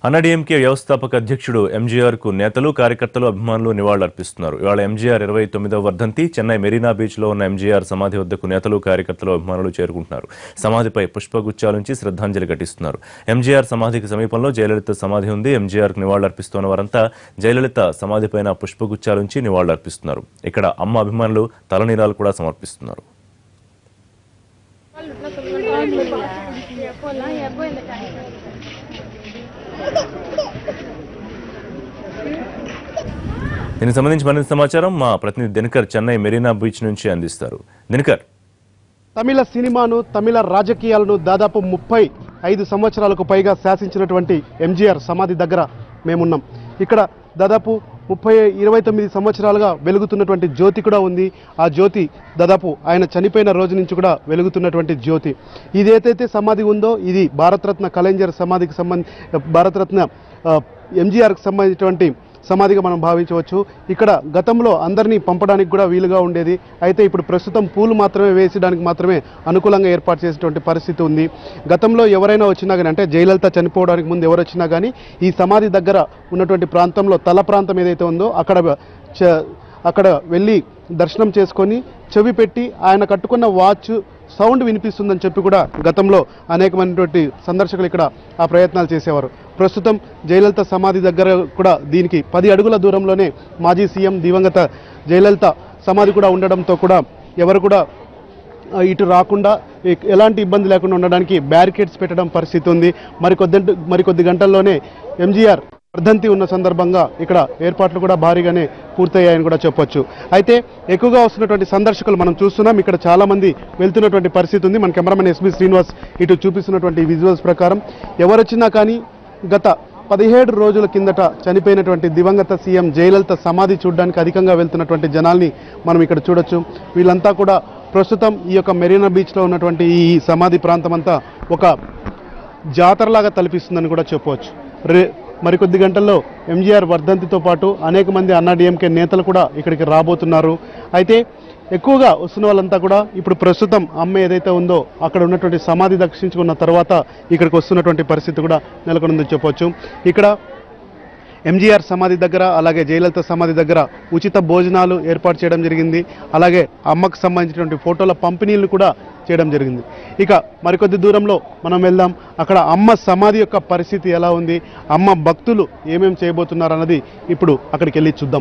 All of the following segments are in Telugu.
అన్నాడీఎంకే వ్యవస్థాపక అధ్యక్షుడు ఎంజీఆర్ కు నేతలు కార్యకర్తలు అభిమానులు నివాళులర్పిస్తున్నారు ఇవాళ ఎంజీఆర్ ఇరవై తొమ్మిదవ వర్ధంతి చెన్నై మెరీనా బీచ్ లో ఉన్న ఎంజీఆర్ సమాధి వద్దకు నేతలు కార్యకర్తలు అభిమానులు చేరుకుంటున్నారు సమాధిపై పుష్పగుచ్చాలుంచి శ్రద్ధాంజలి ఘటిస్తున్నారు ఎంజీఆర్ సమాధికి సమీపంలో జయలలిత సమాధి ఉంది ఎంజీఆర్ కు నివాళులర్పిస్తున్న వారంతా జయలలిత సమాధిపైన పుష్పగుచ్చాలుంచి నివాళులర్పిస్తున్నారు ఇక్కడ అమ్మ అభిమానులు తలనీరాలు కూడా సమర్పిస్తున్నారు దీనికి సంబంధించి మరింత సమాచారం మా ప్రతినిధి దినకర్ చెన్నై మెరీనా బీచ్ నుంచి అందిస్తారు దినకర్ తమిళ సినిమాను తమిళ రాజకీయాలను దాదాపు ముప్పై ఐదు సంవత్సరాలకు పైగా శాసించినటువంటి ఎంజీఆర్ సమాధి దగ్గర మేమున్నాం ఇక్కడ దాదాపు ముప్పై ఇరవై తొమ్మిది సంవత్సరాలుగా వెలుగుతున్నటువంటి జ్యోతి కూడా ఉంది ఆ జ్యోతి దాదాపు ఆయన చనిపోయిన రోజు నుంచి కూడా వెలుగుతున్నటువంటి జ్యోతి ఇది ఏదైతే సమాధి ఉందో ఇది భారతరత్న కలెంజర్ సమాధికి సంబంధ భారతరత్న ఆ, ఎంజీఆర్కి సంబంధించినటువంటి సమాధిగా మనం భావించవచ్చు ఇక్కడ గతంలో అందరినీ పంపడానికి కూడా వీలుగా ఉండేది అయితే ఇప్పుడు ప్రస్తుతం పూలు మాత్రమే వేసడానికి మాత్రమే అనుకూలంగా ఏర్పాటు చేసేటువంటి పరిస్థితి ఉంది గతంలో ఎవరైనా వచ్చినా కానీ అంటే జయలలిత చనిపోవడానికి ముందు ఎవరు వచ్చినా కానీ ఈ సమాధి దగ్గర ఉన్నటువంటి ప్రాంతంలో తల ప్రాంతం ఏదైతే ఉందో అక్కడ చ- అక్కడ వెళ్ళి దర్శనం చేసుకొని చెవి పెట్టి ఆయన కట్టుకున్న వాచ్ సౌండ్ వినిపిస్తుందని చెప్పి కూడా గతంలో అనేకమైనటువంటి సందర్శకులు ఇక్కడ ఆ ప్రయత్నాలు చేసేవారు ప్రస్తుతం జయలలిత సమాధి దగ్గర కూడా దీనికి పది అడుగుల దూరంలోనే మాజీ సీఎం దివంగత జయలలిత సమాధి కూడా ఉండడంతో కూడా ఎవరు కూడా ఆ, ఇటు రాకుండా ఎ- ఎలాంటి ఇబ్బంది లేకుండా ఉండడానికి బ్యారికేడ్స్ పెట్టడం పరిస్థితి ఉంది మరికొద్ది మరికొద్ది గంటల్లోనే ఎంజీఆర్ వర్ధంతి ఉన్న సందర్భంగా ఇక్కడ ఏర్పాట్లు కూడా భారీగానే పూర్తయ్యాయని కూడా చెప్పొచ్చు అయితే ఎక్కువగా వస్తున్నటువంటి సందర్శకులు మనం చూస్తున్నాం ఇక్కడ చాలా మంది వెళ్తున్నటువంటి పరిస్థితి ఉంది మన కెమెరామెన్ ఎస్బి శ్రీనివాస్ ఇటు చూపిస్తున్నటువంటి విజువల్స్ ప్రకారం ఎవరొచ్చినా కానీ గత పదిహేడు రోజుల కిందట చనిపోయినటువంటి దివంగత సీఎం జయలలిత సమాధి చూడడానికి అధికంగా వెళ్తున్నటువంటి జనాల్ని మనం ఇక్కడ చూడొచ్చు వీళ్ళంతా కూడా ప్రస్తుతం ఈ యొక్క మెరీనా బీచ్లో ఉన్నటువంటి ఈ సమాధి ప్రాంతం అంతా ఒక జాతరలాగా తలపిస్తుందని కూడా చెప్పవచ్చు రే మరికొద్ది గంటల్లో ఎంజీఆర్ వర్ధంతితో పాటు అనేక మంది అన్నాడీఎంకే నేతలు కూడా ఇక్కడికి రాబోతున్నారు అయితే ఎక్కువగా వస్తున్న వాళ్ళంతా కూడా ఇప్పుడు ప్రస్తుతం అమ్మ ఏదైతే ఉందో అక్కడ ఉన్నటువంటి సమాధి దర్శించుకున్న తర్వాత ఇక్కడికి వస్తున్నటువంటి పరిస్థితి కూడా నెలకొందని చెప్పవచ్చు ఇక్కడ ఎంజీఆర్ సమాధి దగ్గర అలాగే జయలలిత సమాధి దగ్గర ఉచిత భోజనాలు ఏర్పాటు చేయడం జరిగింది అలాగే అమ్మకు సంబంధించినటువంటి ఫోటోల పంపిణీలు కూడా చేయడం జరిగింది ఇక మరికొద్ది దూరంలో మనం వెళ్దాం అక్కడ అమ్మ సమాధి యొక్క పరిస్థితి ఎలా ఉంది అమ్మ భక్తులు ఏమేం చేయబోతున్నారు అన్నది ఇప్పుడు అక్కడికి వెళ్ళి చూద్దాం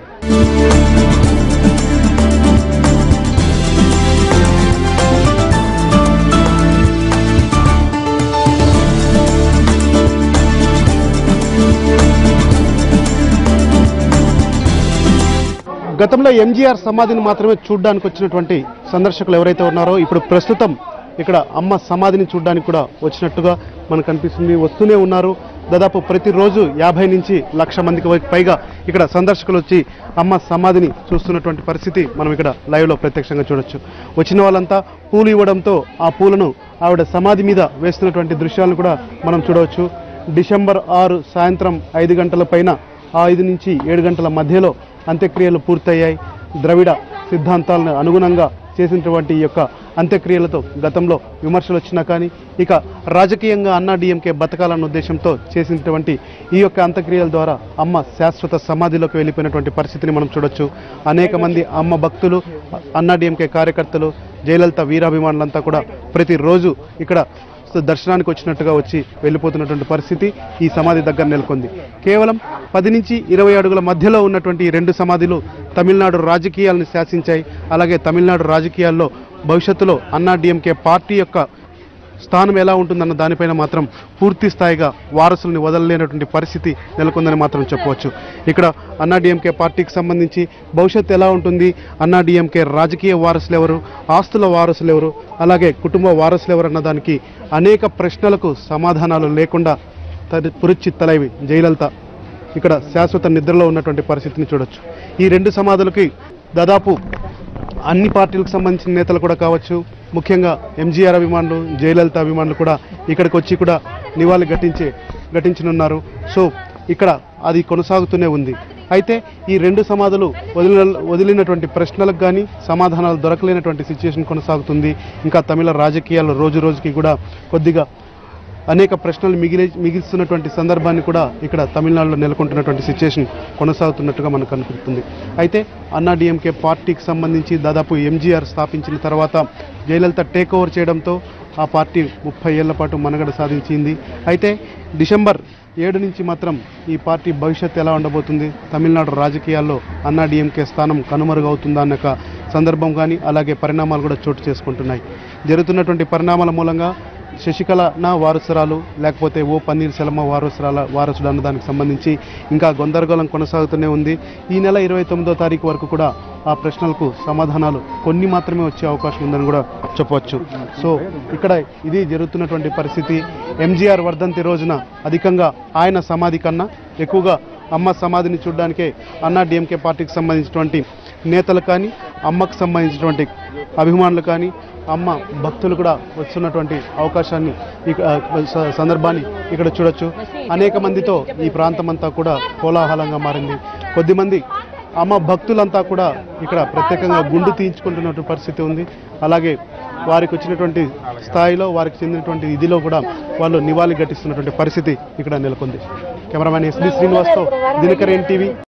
గతంలో ఎంజీఆర్ సమాధిని మాత్రమే చూడడానికి వచ్చినటువంటి సందర్శకులు ఎవరైతే ఉన్నారో ఇప్పుడు ప్రస్తుతం ఇక్కడ అమ్మ సమాధిని చూడడానికి కూడా వచ్చినట్టుగా మనకు కనిపిస్తుంది వస్తూనే ఉన్నారు దాదాపు ప్రతిరోజు యాభై నుంచి లక్ష మందికి వై- పైగా ఇక్కడ సందర్శకులు వచ్చి అమ్మ సమాధిని చూస్తున్నటువంటి పరిస్థితి మనం ఇక్కడ లైవ్లో ప్రత్యక్షంగా చూడొచ్చు వచ్చిన వాళ్ళంతా పూలు ఇవ్వడంతో ఆ పూలను ఆవిడ సమాధి మీద వేస్తున్నటువంటి దృశ్యాలను కూడా మనం చూడవచ్చు డిసెంబర్ ఆరు సాయంత్రం ఐదు గంటల పైన ఆ ఐదు నుంచి ఏడు గంటల మధ్యలో అంత్యక్రియలు పూర్తయ్యాయి ద్రవిడ సిద్ధాంతాలను అనుగుణంగా చేసినటువంటి ఈ యొక్క అంత్యక్రియలతో గతంలో విమర్శలు వచ్చినా కానీ ఇక రాజకీయంగా అన్నా డిఎంకే బతకాలన్న ఉద్దేశంతో చేసినటువంటి ఈ యొక్క అంత్యక్రియల ద్వారా అమ్మ శాశ్వత సమాధిలోకి వెళ్ళిపోయినటువంటి పరిస్థితిని మనం చూడొచ్చు అనేక మంది అమ్మ భక్తులు అన్నా డిఎంకే కార్యకర్తలు జయలలిత వీరాభిమానులంతా కూడా ప్రతిరోజు ఇక్కడ దర్శనానికి వచ్చినట్టుగా వచ్చి వెళ్ళిపోతున్నటువంటి పరిస్థితి ఈ సమాధి దగ్గర నెలకొంది కేవలం పది నుంచి ఇరవై అడుగుల మధ్యలో ఉన్నటువంటి ఈ రెండు సమాధులు తమిళనాడు రాజకీయాలను శాసించాయి అలాగే తమిళనాడు రాజకీయాల్లో భవిష్యత్తులో అన్నా డిఎంకే పార్టీ యొక్క స్థానం ఎలా ఉంటుందన్న దానిపైన మాత్రం పూర్తి స్థాయిగా వారసుల్ని వదలలేనటువంటి పరిస్థితి నెలకొందని మాత్రం చెప్పవచ్చు ఇక్కడ అన్నా డిఎంకే పార్టీకి సంబంధించి భవిష్యత్తు ఎలా ఉంటుంది అన్నా డిఎంకే రాజకీయ వారసులు ఎవరు ఆస్తుల వారసులు ఎవరు అలాగే కుటుంబ వారసులు ఎవరు అన్న దానికి అనేక ప్రశ్నలకు సమాధానాలు లేకుండా తది పురుచిత్తలైవి జయలలిత ఇక్కడ శాశ్వత నిద్రలో ఉన్నటువంటి పరిస్థితిని చూడొచ్చు ఈ రెండు సమాధులకి దాదాపు అన్ని పార్టీలకు సంబంధించిన నేతలు కూడా కావచ్చు ముఖ్యంగా ఎంజీఆర్ అభిమానులు జయలలిత అభిమానులు కూడా ఇక్కడికి వచ్చి కూడా నివాళి ఘటించే ఘటించనున్నారు సో ఇక్కడ అది కొనసాగుతూనే ఉంది అయితే ఈ రెండు సమాధులు వదిలిన వదిలినటువంటి ప్రశ్నలకు కానీ సమాధానాలు దొరకలేనటువంటి సిచ్యుయేషన్ కొనసాగుతుంది ఇంకా తమిళ రాజకీయాలు రోజు రోజుకి కూడా కొద్దిగా అనేక ప్రశ్నలు మిగిలి మిగిస్తున్నటువంటి సందర్భాన్ని కూడా ఇక్కడ తమిళనాడులో నెలకొంటున్నటువంటి సిచ్యుయేషన్ కొనసాగుతున్నట్టుగా మనకు కనిపిస్తుంది అయితే అన్నా డిఎంకే పార్టీకి సంబంధించి దాదాపు ఎంజీఆర్ స్థాపించిన తర్వాత జయలలిత టేక్ ఓవర్ చేయడంతో ఆ పార్టీ ముప్పై ఏళ్ల పాటు మనుగడ సాధించింది అయితే డిసెంబర్ ఏడు నుంచి మాత్రం ఈ పార్టీ భవిష్యత్తు ఎలా ఉండబోతుంది తమిళనాడు రాజకీయాల్లో అన్నా డిఎంకే స్థానం కనుమరుగవుతుందా అన్న ఒక సందర్భం కానీ అలాగే పరిణామాలు కూడా చోటు చేసుకుంటున్నాయి జరుగుతున్నటువంటి పరిణామాల మూలంగా శశికళ నా వారసురాలు లేకపోతే ఓ పన్నీర్ సెలమ వారసురాల వారసుడు అన్న దానికి సంబంధించి ఇంకా గందరగోళం కొనసాగుతూనే ఉంది ఈ నెల ఇరవై తొమ్మిదో తారీఖు వరకు కూడా ఆ ప్రశ్నలకు సమాధానాలు కొన్ని మాత్రమే వచ్చే అవకాశం ఉందని కూడా చెప్పవచ్చు సో ఇక్కడ ఇది జరుగుతున్నటువంటి పరిస్థితి ఎంజీఆర్ వర్ధంతి రోజున అధికంగా ఆయన సమాధి కన్నా ఎక్కువగా అమ్మ సమాధిని చూడడానికే అన్నా డిఎంకే పార్టీకి సంబంధించినటువంటి నేతలు కానీ అమ్మకు సంబంధించినటువంటి అభిమానులు కానీ అమ్మ భక్తులు కూడా వస్తున్నటువంటి అవకాశాన్ని ఇక స- సందర్భాన్ని ఇక్కడ చూడొచ్చు అనేక మందితో ఈ ప్రాంతం అంతా కూడా కోలాహలంగా మారింది కొద్దిమంది అమ్మ భక్తులంతా కూడా ఇక్కడ ప్రత్యేకంగా గుండు తీయించుకుంటున్నటువంటి పరిస్థితి ఉంది అలాగే వారికి వచ్చినటువంటి స్థాయిలో వారికి చెందినటువంటి ఇదిలో కూడా వాళ్ళు నివాళి ఘటిస్తున్నటువంటి పరిస్థితి ఇక్కడ నెలకొంది కెమెరామ్యాన్ ఎస్డి శ్రీనివాస్తో దినకర్ ఎన్టీవీ